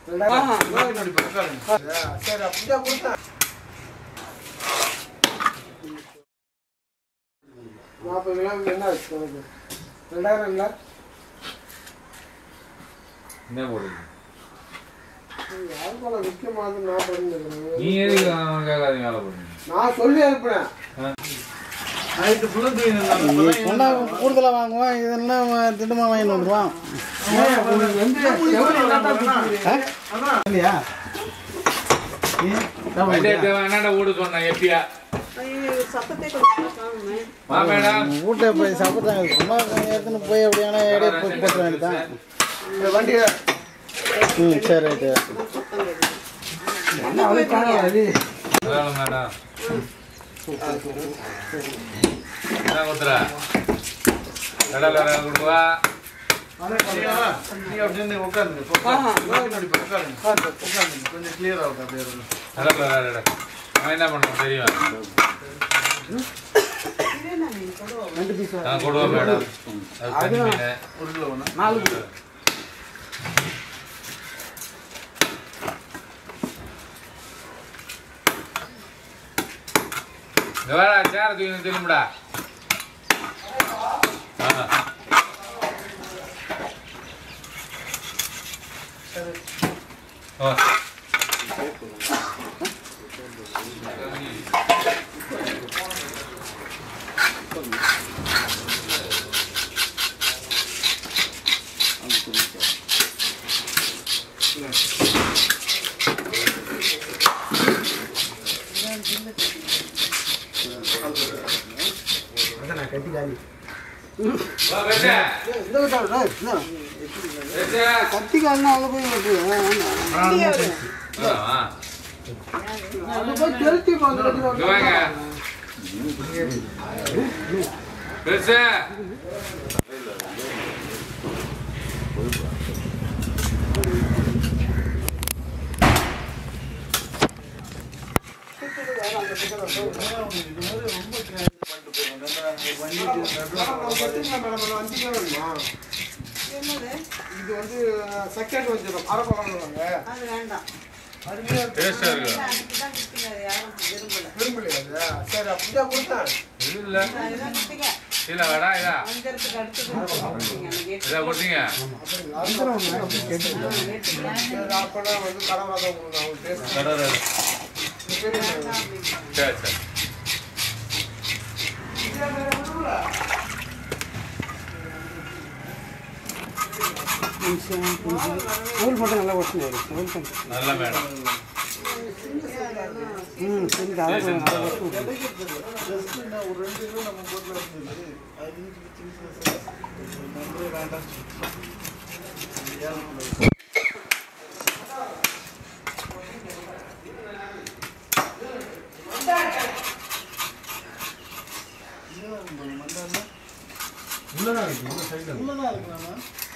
சரி அப்படிதான் கொடுத்தேன் நாற்பது கிலோமீட்டர் என்ன ஆச்சு உனக்கு ரெண்டாயிரம் இல்லை என்ன போடுங்க யாரும் போல விற்க மாதிரி நான் பண்ணிருக்கிறேன் நீ எதுக்கு அவனுக்காக அதை வேலை பண்ணுங்க நான் சொல்லி அனுப்புனேன் நைட்டு ஃபுல்லாக தூங்கி சொன்னா கூடுதலா வாங்குவான் இதெல்லாம் திட்டமா வாங்கிட்டு வந்துருவான் இல்லையா என்னடா ஓடு சொன்னேன் எப்படியா சத்தத்தை கொஞ்சம் காணுமே வா மேடம் வீட்டை போய் சாப்பிட்றாங்க சும்மா எடுத்துன்னு போய் அப்படியான இடையே போய் போட்ட வேண்டியதான் இந்த வண்டியை ம் சரி ரைட்டு என்ன அழைச்சாங்க அது ஹலோ மேடம் என்ன ஊத்துறா கடல வேற கொடுவா நீ அப்படியே உட்காருங்க உட்காருங்க உட்காருங்க கொஞ்சம் கிளியர் ஆகும் அப்படியே இருக்கும். கடல வேற அவன் என்ன பண்ணுவான் தெரியும் நான் கொடுவேன் மேடம் அது தனி மீன் ஒரு கிலோ ஒன்று நாலு கிலோ இந்த வேற சேர தூக்கி திரும்புடா ஆ. ஓ வா வெட்டு இந்த விட்டா வெட்டு கத்தி காலனா அங்கே போய் இருக்கு. ஆ அங்க போய் திருத்தி வந்துட்டு இங்க வாங்க பெருசு என்னது இது வந்து செகண்ட் வந்துடும் அரைப்பழம் அது வேண்டாம் டேஸ்டா இருக்கு அதுக்குதான் கொடுத்தீங்க அது யாரும் விரும்பல விரும்பலையா அது? சரி அப்படிதான் கொடுத்தேன் இது இல்ல அதுதான் கொடுத்தீங்க இல்ல வேடா இதா அஞ்சரத்துக்கு அடுத்தது கொடுத்தீங்க அந்த கேட்டு இதா கொடுத்தீங்க சரி அப்பனா வந்து கடவுளாக தான் கொடுங்க அவங்க டேஸ்ட் கடை சரி சரி சரி நூல் மட்டும் நல்லா ஒட்டுங்க நூல் மட்டும் நல்ல மேடம் ம் சரி சரி, சரி, நல்லா ஒரு ரெண்டு கிலோ நம்ம போட்டில் இருந்தது அது வீட்டுக்கு சின்ன நம்பரே வேண்டாம் உள்ளதான் இருக்குண்ணா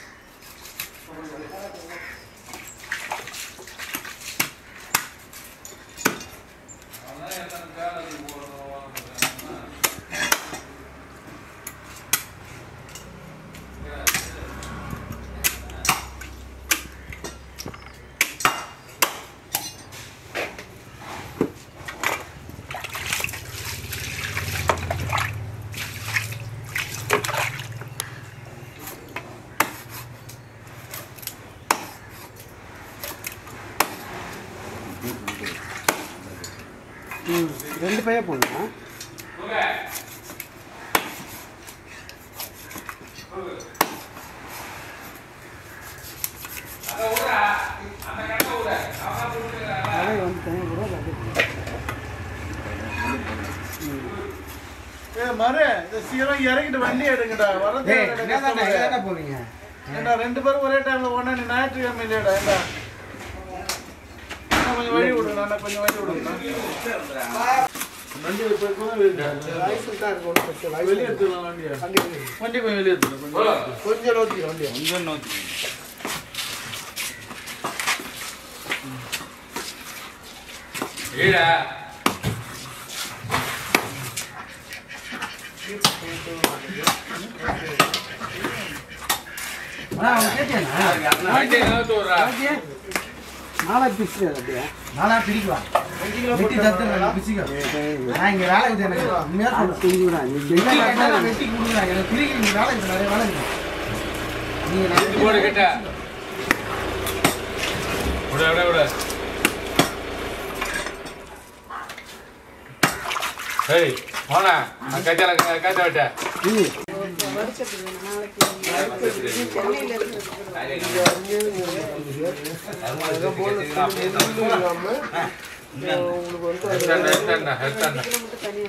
ம் ரெண்டு பையன் போடணும் கடை வந்து தனியாக கூட அது ஏ மறு இந்த சீரம் இறங்கிட்டு வண்டி எடுங்கடா வரது போறீங்க ஏண்டா ரெண்டு பேரும் ஒரே டைம்ல ஒண்ணா நீ ஞாயிற்றுக்கிழமை இல்லையாடா ஏண்டா அண்ணா, கொஞ்சம் வழி விடுங்க அண்ணா கொஞ்சம் வழி விடுங்க வண்டி இப்போ இப்போ தான் வெளியே லைசன்ஸ் தான் இருக்கும் ஸ்பெஷல் வெளியே எடுத்துக்கலாம் வண்டியா வண்டி வண்டி கொஞ்சம் வெளியே எடுத்துக்கலாம் கொஞ்சம் கொஞ்சம் நோக்கி வண்டி கொஞ்சம் நோக்கி ஈடா அண்ணா அவன் கேட்டியாண்ணா வண்டி நகர்த்து விட்றா நாளா பிச்சு அப்படியே நானா பிரிக்குவா வெட்டி தத்துறேன் பிரிச்சுக்க நான் இங்க வேலை இருக்குது எனக்கு உண்மையா சொல்றேன் செஞ்சு விடா நீ வெட்டி கட்டால வெட்டி கொடுக்குறேன் எனக்கு பிரிக்கிறீங்க வேலை இருக்குது நிறைய வேலை இருக்குது நீங்க நான் இது போடு கிட்ட விட விட விட ஏய் போனா நான் கச்சால கச்ச விட்டேன் வருஷத்துக்கு நாளைக்கு நீ சென்னையில இருந்து உங்களுக்கு வந்து எடுத்தாண்டா எடுத்தாண்டா எடுத்தாண்டா மட்டும் தனியாக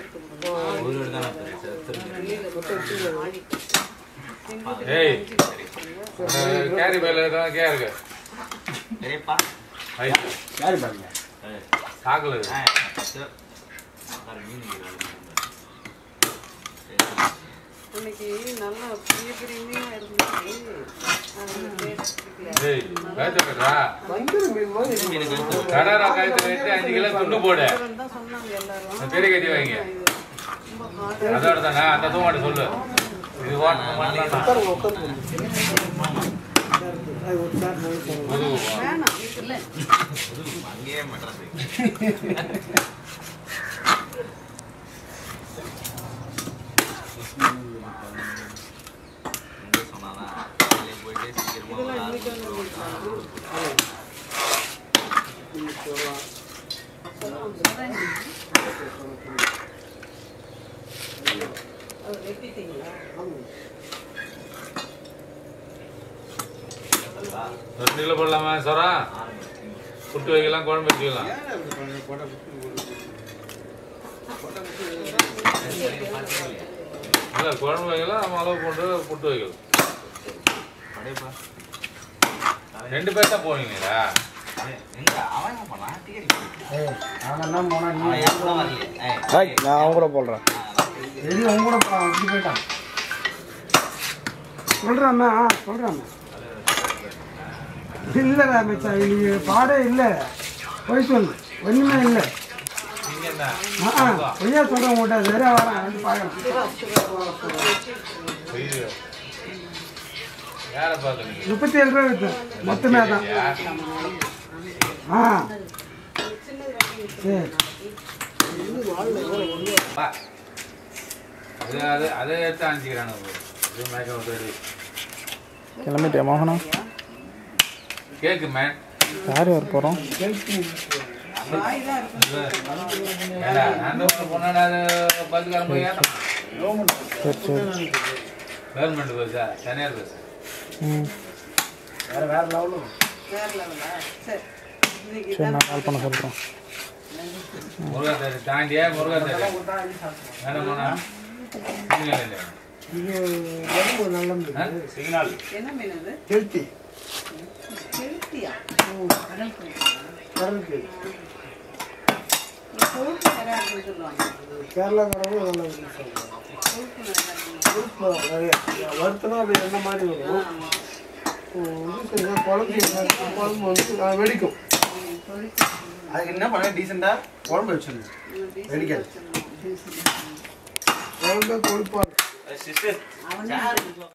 எடுத்துக்கணும் ஏய் கேரி பேல தான் கே இருக்கு ஐ யாரு பாருங்க சாக்கல இன்னைக்கு நல்லா பெரிய பெரிய மீனாக இருந்துச்சு அது டேஸ்ட் பிடிக்கல ஏய் கச்ச கட்டா வஞ்சர மீன் மாதிரி இருக்கு. கடரா கழுத்து வெட்டி அஞ்சு கிலோ துண்டு போடு அப்புறம் தான் சொன்னாங்க எல்லாரும் பெரிய கட்டி வைங்க ரொம்ப ஹார்டாக அதோட தானே அந்த தூமாட்ட சொல்லு இது ஓட்டணும் உட்காருங்க உட்காருங்க அது ஒரு சார் வாங்கி தரேன். புது வேணாம் இல்லை இதெல்லாம் இன்னைக்கு வந்து முடிச்சாங்க. அது வெட்டிட்டீங்களா ரெண்டு கிலோ போடலாமா சொரா புட்டு வைக்கலாம் குழம்பு வச்சுக்கலாம் இல்லை குழம்பு வைக்கலாம் நம்ம அளவு போட்டு புட்டு வைக்கலாம் ரெண்டு பேர் தான் போவீங்களா ஏய் அவன் என்ன போனா நீ ஹாய் நான் அவங்க கூட போடுறேன் எது உங்க கூட போ- இப்படி போயிட்டான் சொல்றாமா சொல்றாமா இல்லடா மச்சான் நீ பாடே இல்லை போய் சொல்லு ஒண்ணுமே இல்லை நீங்க என்ன ஆ பொய்யா சொல்றேன் உங்கள்கிட்ட சரியா வரேன் வந்து பார்க்கலாம் ஐயோ. யாரை பார்க்குறீங்க முப்பத்தி ஏழு ரூபா வித்து மொத்தமே தான் ஆ சரி அது அது அதை எடுத்து அனுப்பிக்கிறானு இது மேக்கப் விட்டு கிளம்பிட்டே மோகனா கேக்கு மேன் யார் யார் போகிறோம் வாய்தான் இருக்கு ஏடா நான் ஒரு பொண்ணாடா அது பஸ்காரன் போய் ஏறணும் சரி சரி கவர்மெண்ட் பஸ்ஸா தனியார் பஸ் ம் வேற வேற லெவலும் வேற லெவலா சரி இன்னைக்கு சரி நான் கால் பண்ண சொல்கிறேன் முருகாத்தாரி தாண்டியா முருகாத்தாரி வேணாம் போனா இல்லை இல்லை இது உடம்பு நல்ல மீன் சிக்னல் என்ன மீன் அது ஹெல்த்தி கெளுத்தியா கடலுக்கு கொழுப்பு நிறையா இருக்குன்னு சொல்லுவாங்க கேரளாக்காரங்க நல்ல மீன் சொல்லுவாங்க கொழுப்பு நிறையா இருக்குன்னு உப்பு நிறைய வறுத்தனா அது என்ன மாதிரி வரும் ஆமா. இது சரியா குழம்பு என்ன- குழம்பு வந்து ஆ, வெடிக்கும் கொழுப்பு அதுக்கு என்ன பண்ண டீசெண்டா குழம்பு வச்சிருந்தேன் டீசல் வெடிக்காது. வச்சிடணும். குழம்பே கொழுப்பா இருக்கும் சிஸ்டர் அவனே